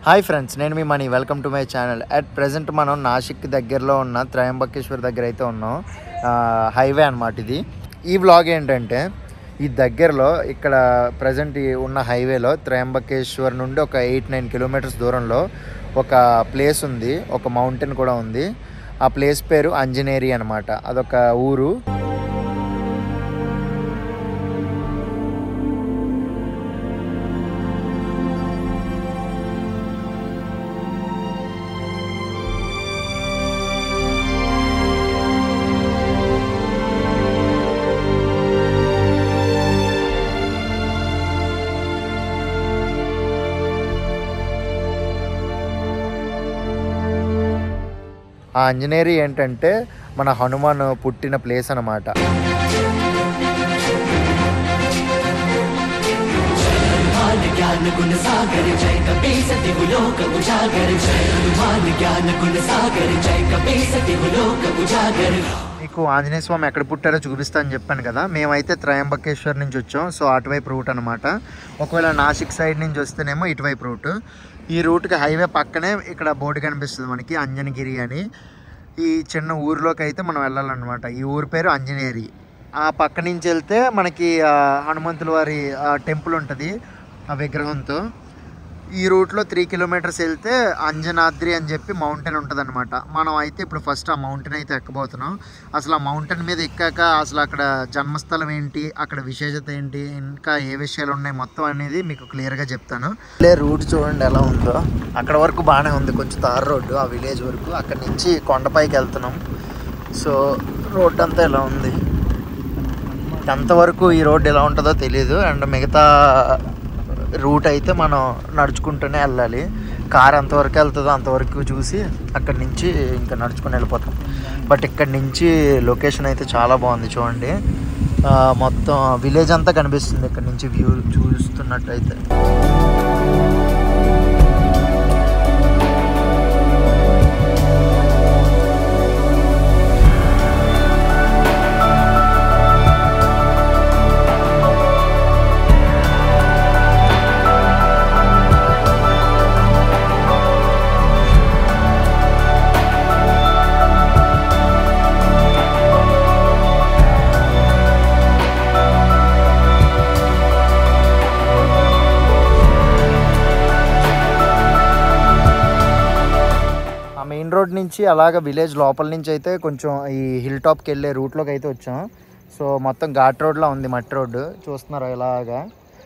hi friends నేను మీ Mani welcome to my channel at present మనం నాసిక్ దగ్గరలో ఉన్న త్రయంబకేశ్వర్ దగ్గర అయితే ఉన్నాం ఆ, హైవే అనమాట ఇది ఈ వ్లాగ్ ఏంటంటే ఈ దగ్గరలో ఇక్కడ ప్రజెంట్ ఉన్న హైవేలో త్రయంబకేశ్వర్ నుండి ఒక ఎయిట్ నైన్ కిలోమీటర్స్ దూరంలో ఒక ప్లేస్ ఉంది ఒక మౌంటైన్ కూడా ఉంది ఆ ప్లేస్ పేరు అంజనేరి అనమాట అదొక ఊరు ఆ అంజనేరి ఏంటంటే మన హనుమాన్ పుట్టిన ప్లేస్ అనమాట हनुमान ज्ञान गुण सागर जय कपीस तिहुलोक उजागर जय हनुमान ज्ञान गुण सागर जय कपीस तिहुलोक उजागर మీకు ఆంజనేయ స్వామి ఎక్కడ పుట్టారో చూపిస్తా అని చెప్పాను కదా మేమైతే త్రయంబకేశ్వర్ నుంచి వచ్చాం సో అటువైపు రూట్ అనమాట ఒకవేళ నాసిక్ సైడ్ నుంచి వస్తేనేమో ఇటువైపు రూట్ ఈ రూట్కి హైవే పక్కనే ఇక్కడ బోర్డు కనిపిస్తుంది మనకి అంజనగిరి అని ఈ చిన్న ఊరిలోకి అయితే మనం వెళ్ళాలన్నమాట ఈ ఊరి పేరు అంజనేరి ఆ పక్క నుంచి వెళ్తే మనకి ఆ, హనుమంతుల వారి టెంపుల్ ఉంటుంది ఆ విగ్రహంతో ఈ రూట్లో త్రీ కిలోమీటర్స్ వెళ్తే అంజనాద్రి అని చెప్పి మౌంటైన్ ఉంటుంది అనమాట మనం అయితే ఇప్పుడు ఫస్ట్ ఆ మౌంటైన్ అయితే ఎక్కబోతున్నాం అసలు ఆ మౌంటైన్ మీద ఎక్కాక అసలు అక్కడ జన్మస్థలం ఏంటి అక్కడ విశేషత ఏంటి ఇంకా ఏ విషయాలు ఉన్నాయి మొత్తం అనేది మీకు క్లియర్గా చెప్తాను లే రూట్ చూడండి ఎలా ఉందో అక్కడ వరకు బాగానే ఉంది కొంచెం తార్ రోడ్డు ఆ విలేజ్ వరకు అక్కడ నుంచి కొండపైకి వెళ్తున్నాం సో రోడ్ అంతా ఎలా ఉంది ఎంతవరకు ఈ రోడ్ ఎలా ఉంటుందో తెలియదు అండ్ మిగతా రూట్ అయితే మనం నడుచుకుంటూనే వెళ్ళాలి కార్ ఎంతవరకు వెళ్తుందో అంతవరకు చూసి అక్కడి నుంచి ఇంకా నడుచుకుని వెళ్ళిపోతాం బట్ ఇక్కడి నుంచి లొకేషన్ అయితే చాలా బాగుంది చూడండి ఆ, మొత్తం విలేజ్ అంతా కనిపిస్తుంది ఇక్కడ నుంచి వ్యూ చూస్తున్నట్టయితే ఆ మెయిన్ రోడ్ నుంచి అలాగ విలేజ్ లోపల నుంచి అయితే కొంచెం ఈ హిల్ టాప్కి వెళ్ళే రూట్లోకి అయితే వచ్చాం సో మొత్తం ఘాట్ రోడ్లా ఉంది మట్టి రోడ్డు చూస్తున్నారు ఇలాగా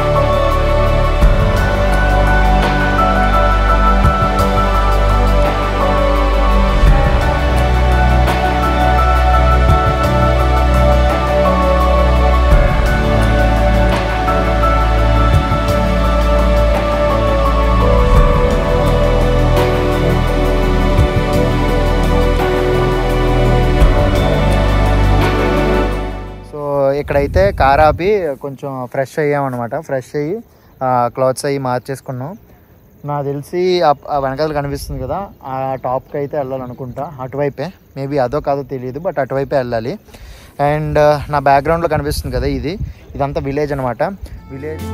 సో ఇక్కడైతే కార్ ఆపి కొంచెం ఫ్రెష్ అయ్యామన్నమాట ఫ్రెష్ అయ్యి క్లాత్స్ అయ్యి మార్చేసుకున్నాం నాకు తెలిసి ఆ- ఆ వెనకాల కనిపిస్తుంది కదా ఆ టాప్కి అయితే వెళ్ళాలనుకుంటా అటువైపే మేబీ అదో కాదో తెలియదు బట్ అటువైపే వెళ్ళాలి అండ్ నా బ్యాక్గ్రౌండ్లో కనిపిస్తుంది కదా ఇది ఇదంతా విలేజ్ అనమాట విలేజ్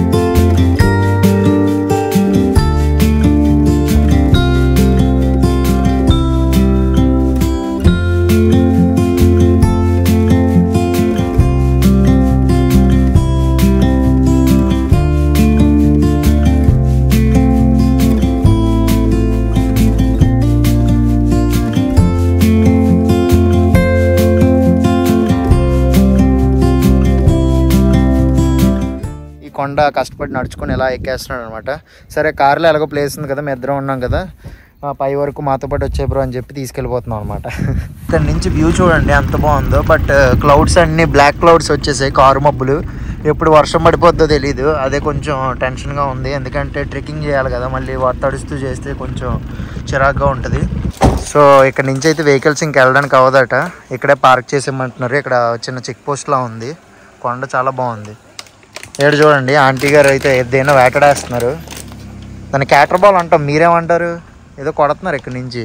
ఈ కొండ కష్టపడి నడుచుకొని ఎలా ఎక్కేస్తున్నాడు అనమాట సరే కార్లో ఎలాగో ప్లేస్ ఉంది కదా మేము ఇద్దరం ఉన్నాం కదా ఆ, పై వరకు మాతో పాటు వచ్చే బ్రో అని చెప్పి తీసుకెళ్ళిపోతున్నాం అనమాట ఇక్కడ నుంచి వ్యూ చూడండి ఎంత బాగుందో బట్ క్లౌడ్స్ అన్ని బ్లాక్ క్లౌడ్స్ వచ్చేసాయి కారు మబ్బులు ఎప్పుడు వర్షం పడిపోద్దో తెలియదు అదే కొంచెం టెన్షన్గా ఉంది ఎందుకంటే ట్రెక్కింగ్ చేయాలి కదా మళ్ళీ వాటర్ తడుస్తూ చేస్తే కొంచెం చిరాగ్గా ఉంటుంది సో ఇక్కడ నుంచి అయితే వెహికల్స్ ఇంక వెళ్ళడానికి అవ్వదట ఇక్కడే పార్క్ చేసేయమంటున్నారు ఇక్కడ చిన్న చెక్ పోస్ట్లా ఉంది కొండ చాలా బాగుంది ఏడు చూడండి ఆంటీ గారు అయితే ఏదైనా వేటడేస్తున్నారు దాన్ని క్యాటర్ బాల్ అంటాం మీరేమంటారు ఏదో కొడుతున్నారు ఇక్కడ నుంచి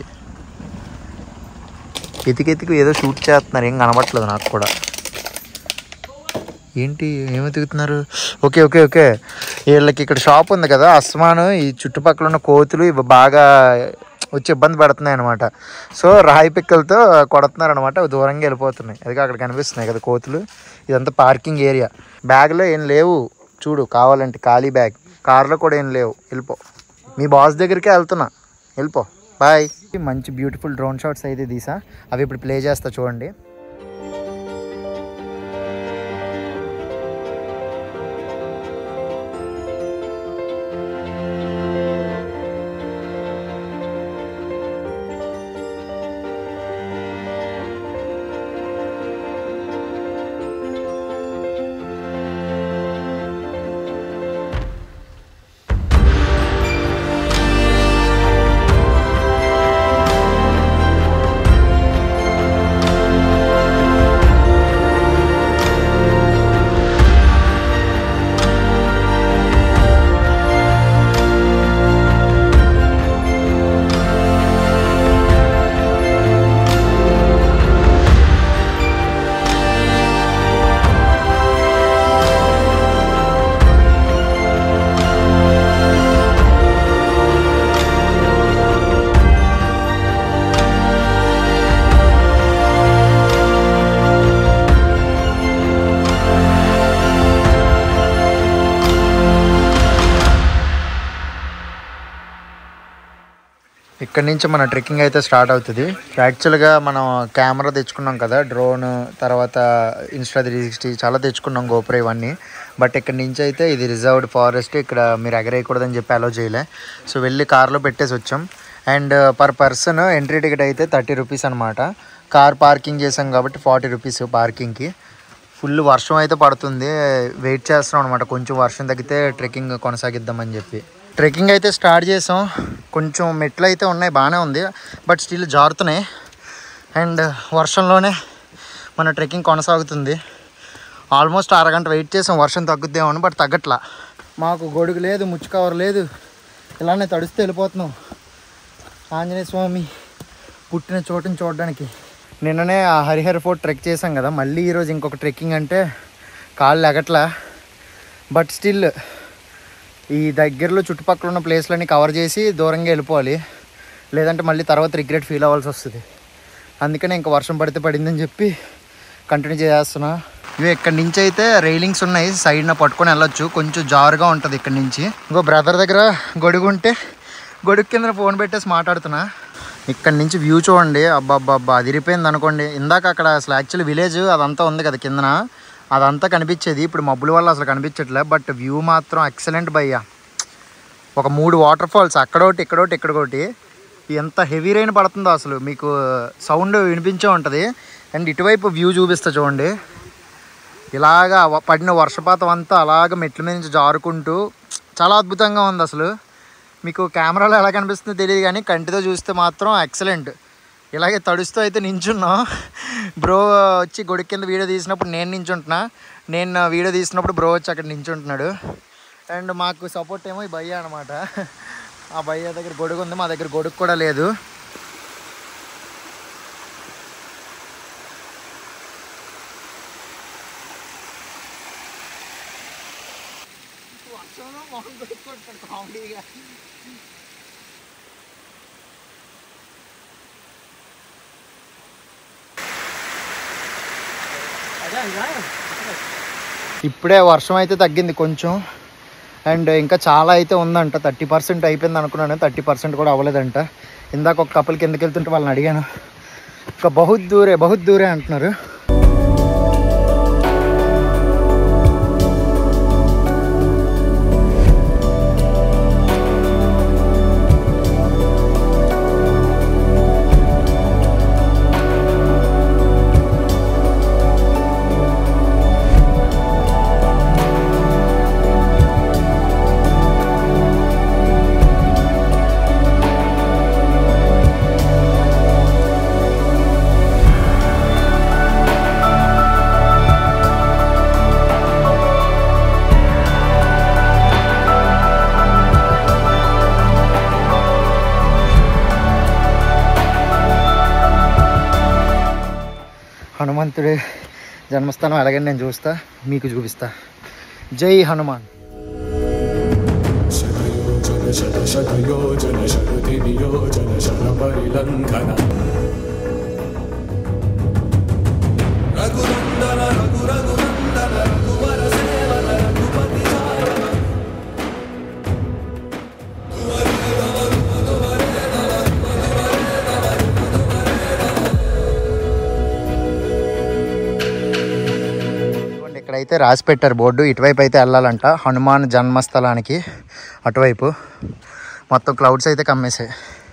ఎతికి ఎతికి ఏదో షూట్ చేస్తున్నారు ఏం కనబట్లేదు నాకు కూడా ఏంటి ఏమి ఎతుకుతున్నారు ఓకే ఓకే ఓకే వీళ్ళకి ఇక్కడ షాప్ ఉంది కదా అస్మాను ఈ చుట్టుపక్కల ఉన్న కోతులు ఇవి బాగా వచ్చి ఇబ్బంది పడుతున్నాయి అనమాట సో రాయి పిక్కలతో కొడుతున్నారు అనమాట దూరంగా వెళ్ళిపోతున్నాయి అది అక్కడ కనిపిస్తున్నాయి కదా కోతులు ఇదంతా పార్కింగ్ ఏరియా బ్యాగ్లో ఏం లేవు చూడు కావాలంటే ఖాళీ బ్యాగ్ కార్లో కూడా ఏం లేవు వెళ్ళిపో మీ బాస్ దగ్గరికే వెళ్తున్నా వెళ్ళిపో బాయ్ మంచి బ్యూటిఫుల్ డ్రోన్ షాట్స్ అయితే తీసా అవి ఇప్పుడు ప్లే చేస్తా చూడండి ఇక్కడ నుంచి మన ట్రెక్కింగ్ అయితే స్టార్ట్ అవుతుంది యాక్చువల్గా మనం కెమెరా తెచ్చుకున్నాం కదా డ్రోన్ తర్వాత ఇన్స్టా త్రీ సిక్స్టీ చాలా తెచ్చుకున్నాం గోపురం ఇవన్నీ బట్ ఇక్కడ నుంచి అయితే ఇది రిజర్వ్డ్ ఫారెస్ట్ ఇక్కడ మీరు ఎగరేయకూడదని చెప్పి అలో చేయలే సో వెళ్ళి కార్లో పెట్టేసి వచ్చాం and per person entry ticket అయితే థర్టీ రూపీస్ అనమాట కార్ పార్కింగ్ చేసాం కాబట్టి ఫార్టీ రూపీస్ పార్కింగ్కి ఫుల్ వర్షం అయితే పడుతుంది వెయిట్ చేస్తున్నాం అనమాట కొంచెం వర్షం తగ్గితే ట్రెక్కింగ్ కొనసాగిద్దామని చెప్పి ట్రెక్కింగ్ అయితే స్టార్ట్ చేసాం కొంచెం మెట్లు అయితే ఉన్నాయి బాగానే ఉంది బట్ స్టిల్ జారుతున్నాయి అండ్ వర్షంలోనే మన ట్రెక్కింగ్ కొనసాగుతుంది ఆల్మోస్ట్ అరగంట వెయిట్ చేసాం వర్షం తగ్గుద్దేమని బట్ తగ్గట్లా మాకు గొడుగు లేదు ముచ్చు కవర్ లేదు ఇలానే తడుస్తూ వెళ్ళిపోతున్నాం ఆంజనేయ స్వామి పుట్టిన చోటుని చూడడానికి నిన్ననే ఆ హరిహర ఫోర్ట్ ట్రెక్ చేసాం కదా మళ్ళీ ఈరోజు ఇంకొక ట్రెక్కింగ్ అంటే కాళ్ళు ఎగట్లా బట్ స్టిల్ ఈ దగ్గరలో చుట్టుపక్కల ఉన్న ప్లేస్లన్నీ కవర్ చేసి దూరంగా వెళ్ళిపోవాలి లేదంటే మళ్ళీ తర్వాత రిగ్రెట్ ఫీల్ అవ్వాల్సి వస్తుంది అందుకనే ఇంకా వర్షం పడితే పడిందని చెప్పి కంటిన్యూ చేస్తున్నా ఇవి ఇక్కడి నుంచి అయితే రైలింగ్స్ ఉన్నాయి సైడ్న పట్టుకొని వెళ్ళొచ్చు కొంచెం జారుగా ఉంటుంది ఇక్కడి నుంచి ఇంకో బ్రదర్ దగ్గర గొడుగు ఉంటే గొడుగు కింద ఫోన్ పెట్టేసి మాట్లాడుతున్నా ఇక్కడి నుంచి వ్యూ చూడండి అబ్బా అబ్బా అబ్బా అదిరిపోయింది అనుకోండి ఇందాక అక్కడ అసలు యాక్చువల్లీ విలేజ్ అదంతా ఉంది కదా కిందన అదంతా కనిపించేది ఇప్పుడు మబ్బుల వల్ల అసలు కనిపించట్లే బట్ వ్యూ మాత్రం ఎక్సలెంట్ భయ్యా ఒక మూడు వాటర్ ఫాల్స్ అక్కడోటి ఇక్కడోటి ఇక్కడోటి ఎంత హెవీ రైన్ పడుతుందో అసలు మీకు సౌండ్ వినిపించే ఉంటుంది అండ్ ఇటువైపు వ్యూ చూపిస్తా చూడండి ఇలాగా వ- పడిన వర్షపాతం అంతా అలాగ మెట్ల మీద నుంచి జారుకుంటూ చాలా అద్భుతంగా ఉంది అసలు మీకు కెమెరాలో ఎలా కనిపిస్తుందో తెలియదు కానీ కంటితో చూస్తే మాత్రం ఎక్సలెంట్ ఇలాగే తడుస్తూ అయితే నించున్నాం బ్రో వచ్చి గొడి కింద వీడియో తీసినప్పుడు నేను నించుంటున్నా నేను వీడియో తీసినప్పుడు బ్రో వచ్చి అక్కడ నించుంటున్నాడు అండ్ మాకు సపోర్ట్ ఏమో ఈ భయ్య అనమాట ఆ భయ్య దగ్గర గొడుగు ఉంది మా దగ్గర గొడుగు కూడా లేదు కామెడీగా ఇప్పుడే వర్షం అయితే తగ్గింది కొంచెం అండ్ ఇంకా చాలా అయితే ఉందంట థర్టీ పర్సెంట్ అయిపోయింది అనుకున్నాను థర్టీ పర్సెంట్ కూడా అవ్వలేదంట ఇందాక ఒక కపుల్ కిందకి వెళ్తుంటే వాళ్ళని అడిగాను ఇంకా బహుత్ దూరే బహుత్ దూరే అంటున్నారు హనుమంతుడి జన్మస్థానం అలాగే నేను చూస్తా మీకు చూపిస్తా జై హనుమాన్ शत शतयोजन शरति नियोजन शरपरिलङ्घन रघुनन्दन रघु रघुनन्दन रघुवर सेवन रघुपति जायन ఇదిగోండి, ఇక్కడైతే రాసి పెట్టారు బోర్డు ఇటువైపు అయితే వెళ్ళాలంట హనుమాన్ జన్మస్థలానికి అటువైపు మొత్తం క్లౌడ్స్ అయితే కమ్మేసాయి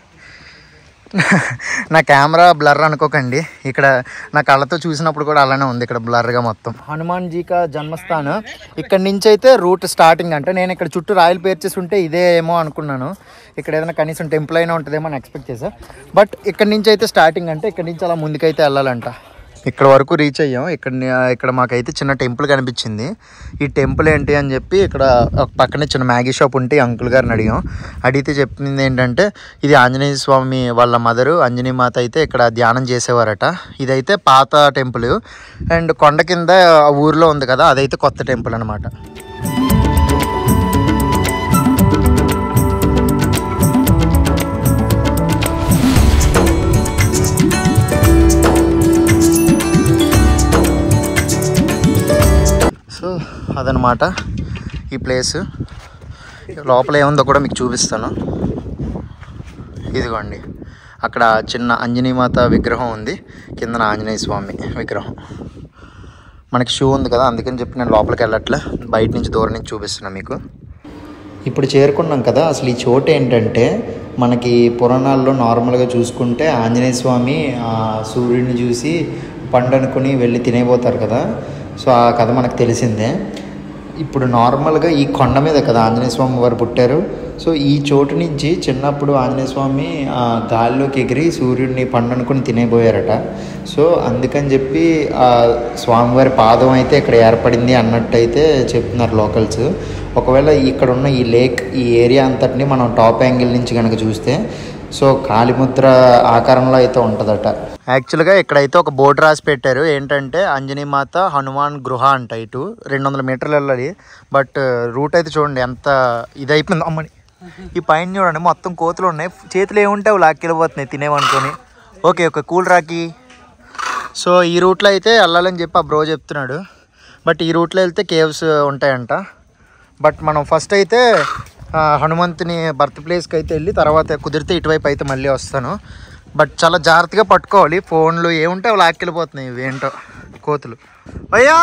నా కెమెరా బ్లర్ అనుకోకండి ఇక్కడ నా కళ్ళతో చూసినప్పుడు కూడా అలానే ఉంది ఇక్కడ బ్లర్గా మొత్తం హనుమాన్ జీకా జన్మస్థానం ఇక్కడ నుంచి అయితే రూట్ స్టార్టింగ్ అంటే నేను ఇక్కడ చుట్టూ రాయలు పేర్చేసి ఉంటే ఇదే ఏమో అనుకున్నాను ఇక్కడ ఏదైనా కనీసం టెంపుల్ అయినా ఉంటుందేమో అని ఎక్స్పెక్ట్ చేశా బట్ ఇక్కడ నుంచి అయితే స్టార్టింగ్ అంటే ఇక్కడ నుంచి అలా ముందుకైతే వెళ్ళాలంట ఇక్కడ వరకు రీచ్ అయ్యాం ఇక్కడ ఇక్కడ మాకైతే చిన్న టెంపుల్ కనిపించింది ఈ టెంపుల్ ఏంటి అని చెప్పి ఇక్కడ ఒక పక్కనే చిన్న మ్యాగీ షాప్ ఉంటే ఈ అంకుల్ గారిని అడిగాం అడిగితే చెప్పింది ఏంటంటే ఇది ఆంజనేయ స్వామి వాళ్ళ మదరు అంజనీ మాత అయితే ఇక్కడ ధ్యానం చేసేవారట ఇదైతే పాత టెంపుల్ అండ్ కొండ కింద ఆ ఊర్లో ఉంది కదా అదైతే కొత్త టెంపుల్ అనమాట సో అదనమాట ఈ ప్లేస్ లోపల ఏముందో కూడా మీకు చూపిస్తాను ఇదిగోండి అక్కడ చిన్న అంజనీమాత విగ్రహం ఉంది కిందన ఆంజనేయ స్వామి విగ్రహం మనకి షూ ఉంది కదా అందుకని చెప్పి నేను లోపలికి వెళ్ళట్లే బయట నుంచి దూరం నుంచి చూపిస్తున్నాను మీకు ఇప్పుడు చేరుకున్నాం కదా అసలు ఈ చోటు ఏంటంటే మనకి పురాణాల్లో నార్మల్గా చూసుకుంటే ఆంజనేయ స్వామి ఆ సూర్యుడిని చూసి పండు అనుకుని వెళ్ళి తినేపోతారు కదా సో ఆ కథ మనకు తెలిసిందే ఇప్పుడు నార్మల్గా ఈ కొండ మీద కదా ఆంజనేయ స్వామి వారు పుట్టారు సో ఈ చోటు నుంచి చిన్నప్పుడు ఆంజనేయ స్వామి ఆ, గాల్లోకి ఎగిరి సూర్యుడిని పండు అనుకుని తినేపోయారట సో అందుకని చెప్పి ఆ స్వామివారి పాదం అయితే ఇక్కడ ఏర్పడింది అన్నట్టయితే చెప్తున్నారు లోకల్స్ ఒకవేళ ఇక్కడ ఉన్న ఈ లేక్ ఈ ఏరియా అంతటిని మనం టాప్ యాంగిల్ నుంచి కనుక చూస్తే సో కాలిముద్ర ఆకారంలో అయితే ఉంటుందట యాక్చువల్గా ఇక్కడైతే ఒక బోర్డు రాసి పెట్టారు ఏంటంటే అంజనీ మాత హనుమాన్ గృహ అంట ఇటు రెండు వందల మీటర్లు వెళ్ళాలి బట్ రూట్ అయితే చూడండి ఎంత ఇది అయిపోయింది అమ్మని ఈ పైన చూడండి మొత్తం కోతులు ఉన్నాయి చేతులు ఏముంటే అవి లాక్కెళ్ళిపోతున్నాయి తినేవనుకొని ఓకే ఓకే కూల్ రాకి సో ఈ రూట్లో అయితే వెళ్ళాలని చెప్పి ఆ బ్రో చెప్తున్నాడు బట్ ఈ రూట్లో వెళ్తే కేవ్స్ ఉంటాయంట బట్ మనం ఫస్ట్ అయితే ఆ, హనుమంతుని బర్త్ ప్లేస్కి అయితే వెళ్ళి తర్వాత కుదిరితే ఇటువైపు అయితే మళ్ళీ వస్తాను బట్ చాలా జాగ్రత్తగా పట్టుకోవాలి ఫోన్లు ఏముంటే అవి లాక్కెళ్ళిపోతున్నాయి ఇవి ఏంటో కోతులు అయ్యా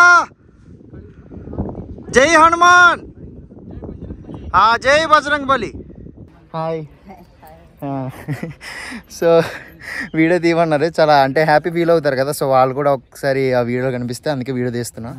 జై హనుమాన్ ఆ, జై బజరంగ్ బలి హాయ్ సో వీడియో తీయమన్నారు చాలా అంటే హ్యాపీ ఫీల్ అవుతారు కదా సో వాళ్ళు కూడా ఒకసారి ఆ వీడియో కనిపిస్తే అందుకే వీడియో తీస్తున్నా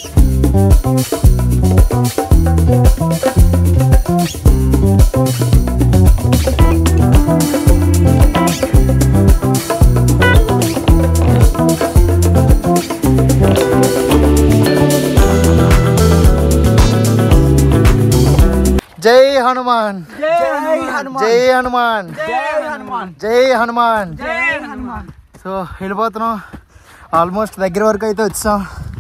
జై హనుమాన్ జై హనుమాన్ జై హనుమాన్ సో వెళ్ళిపోతున్నాం ఆల్మోస్ట్ దగ్గర వరకు అయితే వచ్చాం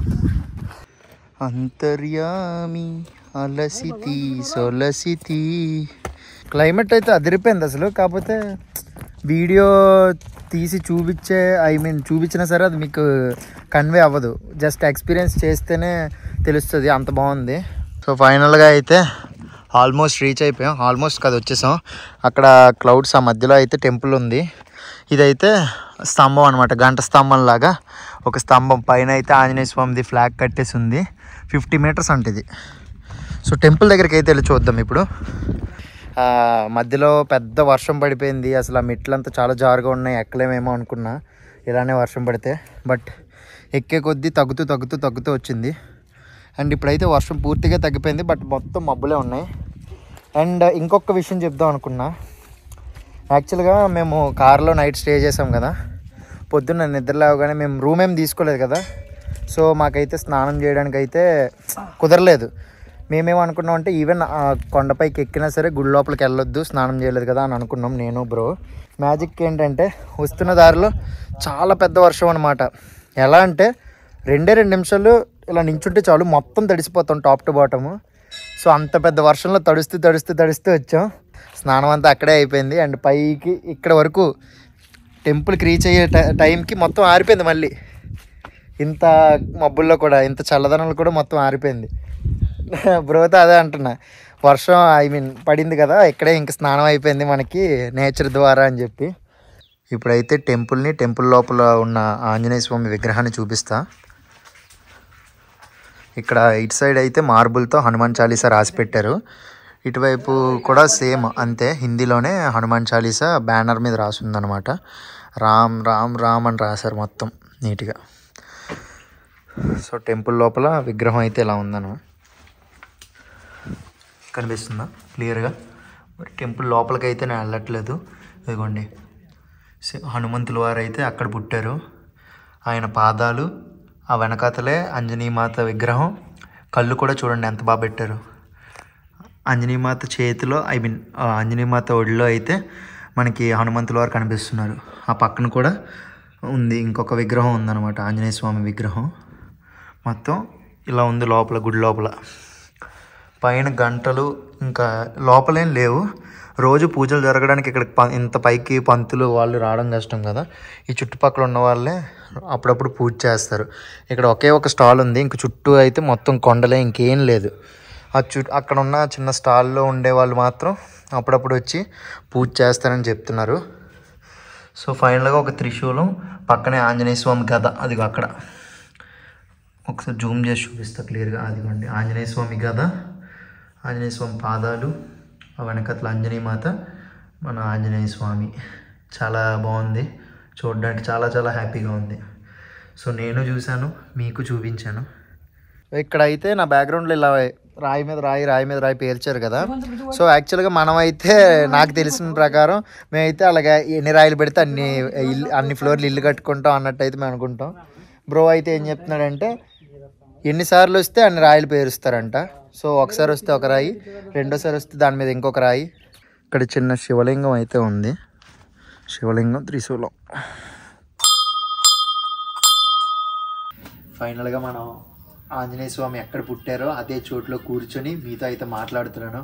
అంతర్యామి అలసితి సొలసితి క్లైమేట్ అయితే అదిరిపోయింది అసలు కాకపోతే వీడియో తీసి చూపించే ఐ మీన్ చూపించినా సరే అది మీకు కన్వే అవ్వదు జస్ట్ ఎక్స్పీరియన్స్ చేస్తేనే తెలుస్తుంది అంత బాగుంది సో ఫైనల్గా అయితే ఆల్మోస్ట్ రీచ్ అయిపోయాం ఆల్మోస్ట్ కదా వచ్చేసాం అక్కడ క్లౌడ్స్ ఆ మధ్యలో అయితే టెంపుల్ ఉంది ఇదైతే స్తంభం అనమాట గంట స్తంభం లాగా ఒక స్తంభం పైన అయితే ఆంజనేయ స్వామిది ఫ్లాగ్ కట్టేసి ఉంది ఫిఫ్టీ మీటర్స్ అంటే ఇది సో టెంపుల్ దగ్గరికి అయితే వెళ్ళి చూద్దాం ఇప్పుడు ఆ, మధ్యలో పెద్ద వర్షం పడిపోయింది అసలు ఆ మెట్లంతా చాలా జారుగా ఉన్నాయి ఎక్కలేమేమో అనుకున్నా ఇలానే వర్షం పడితే బట్ ఎక్కే కొద్దీ తగ్గుతూ తగ్గుతూ తగ్గుతూ వచ్చింది అండ్ ఇప్పుడైతే వర్షం పూర్తిగా తగ్గిపోయింది బట్ మొత్తం మబ్బులే ఉన్నాయి అండ్ ఇంకొక విషయం చెప్దాం అనుకున్నా యాక్చువల్గా మేము కార్లో నైట్ స్టే చేసాం కదా పొద్దున్న నిద్ర లేవగానే మేము రూమ్ ఏం తీసుకోలేదు కదా సో మాకైతే స్నానం చేయడానికి అయితే కుదరలేదు మేమేం అనుకున్నాం అంటే ఈవెన్ ఆ కొండపైకి ఎక్కినా సరే గుడి లోపలికి వెళ్ళొద్దు స్నానం చేయలేదు కదా అని అనుకున్నాం నేను బ్రో మ్యాజిక్ ఏంటంటే వస్తున్న దారిలో చాలా పెద్ద వర్షం అనమాట ఎలా అంటే రెండే రెండు నిమిషాలు ఇలా నించుంటే చాలు మొత్తం తడిసిపోతాం టాప్ టు బాటము సో అంత పెద్ద వర్షంలో తడుస్తూ తడుస్తూ తడుస్తూ వచ్చాం స్నానం అంతా అక్కడే అయిపోయింది అండ్ పైకి ఇక్కడ వరకు టెంపుల్కి రీచ్ అయ్యే టై- టైంకి మొత్తం ఆరిపోయింది మళ్ళీ ఇంత మబ్బుల్లో కూడా ఇంత చల్లదనంలో కూడా మొత్తం ఆరిపోయింది బ్రోతో అదే అంటున్నా వర్షం ఐ మీన్ పడింది కదా ఇక్కడే ఇంక స్నానం అయిపోయింది మనకి నేచర్ ద్వారా అని చెప్పి ఇప్పుడైతే టెంపుల్ని టెంపుల్ లోపల ఉన్న ఆంజనేయ స్వామి విగ్రహాన్ని చూపిస్తా ఇక్కడ ఇటు సైడ్ అయితే మార్బుల్తో హనుమాన్ చాలీసా రాసి పెట్టారు ఇటువైపు కూడా సేమ్ అంతే హిందీలోనే హనుమాన్ చాలీసా బ్యానర్ మీద రాసి ఉందన్నమాట రామ్ రామ్ రామ్ అని రాశారు మొత్తం నీట్గా సో టెంపుల్ లోపల విగ్రహం అయితే ఇలా ఉందన్నమాట కనిపిస్తుందా క్లియర్గా మరి టెంపుల్ లోపలికి అయితే నేను వెళ్ళట్లేదు ఇదిగోండి సే- హనుమంతుల వారు అయితే అక్కడ పుట్టారు ఆయన పాదాలు ఆ వెనకాతలే అంజనీమాత విగ్రహం కళ్ళు కూడా చూడండి ఎంత బాగా పెట్టారు అంజనీమాత చేతిలో ఐ మీన్ అంజనీమాత ఒడిలో అయితే మనకి హనుమంతుల వారు కనిపిస్తున్నారు ఆ పక్కన కూడా ఉంది ఇంకొక విగ్రహం ఉందన్నమాట ఆంజనేయ స్వామి విగ్రహం మొత్తం ఇలా ఉంది లోపల గుడి లోపల పైన గంటలు ఇంకా లోపలేం లేవు రోజు పూజలు జరగడానికి ఇక్కడ ప- ఇంత పైకి పంతులు వాళ్ళు రావడం కష్టం కదా ఈ చుట్టుపక్కల ఉన్న వాళ్ళే అప్పుడప్పుడు పూజ చేస్తారు ఇక్కడ ఒకే ఒక స్టాల్ ఉంది ఇంక చుట్టూ అయితే మొత్తం కొండలే ఇంకేం లేదు ఆ చు అక్కడ ఉన్న చిన్న స్టాల్లో ఉండే వాళ్ళు మాత్రం అప్పుడప్పుడు వచ్చి పూజ చేస్తారని చెప్తున్నారు సో ఫైనల్గా ఒక త్రిశూలం పక్కనే ఆంజనేయ స్వామి గద అదిగో అక్కడ ఒకసారి జూమ్ చేసి చూపిస్తా క్లియర్గా అదిగోండి ఆంజనేయ స్వామి గద ఆంజనేయ స్వామి పాదాలు ఆ వెనకట్ల ఆంజనేయ మాత మన ఆంజనేయ స్వామి చాలా బాగుంది చూడడానికి చాలా చాలా హ్యాపీగా ఉంది సో నేను చూశాను మీకు చూపించాను ఇక్కడ అయితే నా బ్యాక్గ్రౌండ్లో ఇలా రాయి మీద రాయి రాయి మీద రాయి పేర్చారు కదా సో యాక్చువల్గా మనం అయితే నాకు తెలిసిన ప్రకారం మేమైతే అలాగే ఎన్ని రాయిలు పెడితే అన్ని ఇల్లు అన్ని ఫ్లోర్లు ఇల్లు కట్టుకుంటాం అన్నట్టు అయితే మేము అనుకుంటాం బ్రో అయితే ఏం చెప్తున్నాడంటే ఎన్నిసార్లు వస్తే అన్ని రాయిలు పేరుస్తారంట సో ఒకసారి వస్తే ఒక రాయి రెండోసారి వస్తే దాని మీద ఇంకొక రాయి ఇక్కడ చిన్న శివలింగం అయితే ఉంది శివలింగం త్రిశూలం ఫైనల్గా మనం ఆంజనేయ స్వామి ఎక్కడ పుట్టారో అదే చోట్లో కూర్చొని మీతో అయితే మాట్లాడుతున్నాను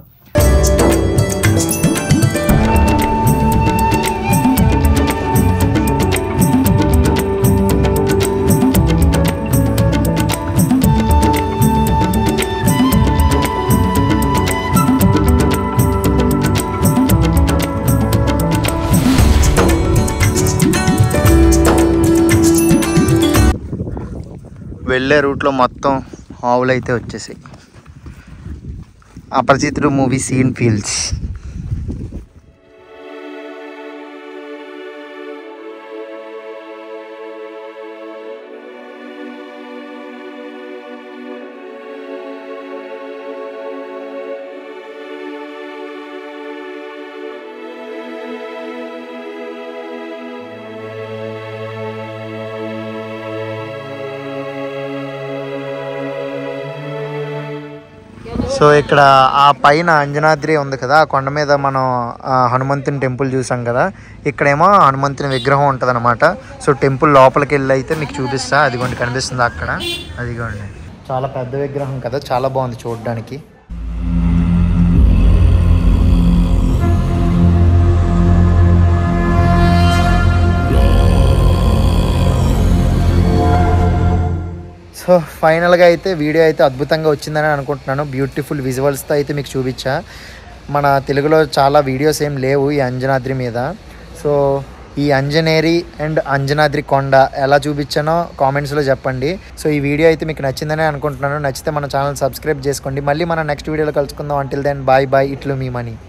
వెళ్ళే రూట్లో మొత్తం ఆవులు అయితే వచ్చేసాయి Aparichitudu movie scene feels so ఇక్కడ ఆ పైన అంజనాద్రి ఉంది కదా ఆ కొండ మీద మనం ఆ, హనుమంతుని టెంపుల్ చూసాం కదా ఇక్కడేమో హనుమంతుని విగ్రహం ఉంటుంది అనమాట సో టెంపుల్ లోపలికి వెళ్ళి అయితే మీకు చూపిస్తా అదిగోండి కనిపిస్తుంది అక్కడ అదిగోండి చాలా పెద్ద విగ్రహం కదా చాలా బాగుంది చూడడానికి సో ఫైనల్గా అయితే వీడియో అయితే అద్భుతంగా వచ్చిందని అనుకుంటున్నాను బ్యూటిఫుల్ విజువల్స్తో అయితే మీకు చూపించా మన తెలుగులో చాలా వీడియోస్ ఏం లేవు ఈ అంజనాద్రి మీద సో ఈ అంజనేరి అండ్ అంజనాద్రి కొండ ఎలా చూపించానో కామెంట్స్లో చెప్పండి సో ఈ వీడియో అయితే మీకు నచ్చిందని అనుకుంటున్నాను నచ్చితే మన ఛానల్ సబ్స్క్రైబ్ చేసుకోండి మళ్ళీ మనం నెక్స్ట్ వీడియోలో కలుసుకుందాం అంటిల్ దెన్ బాయ్ బాయ్ ఇట్లు మీ మనీ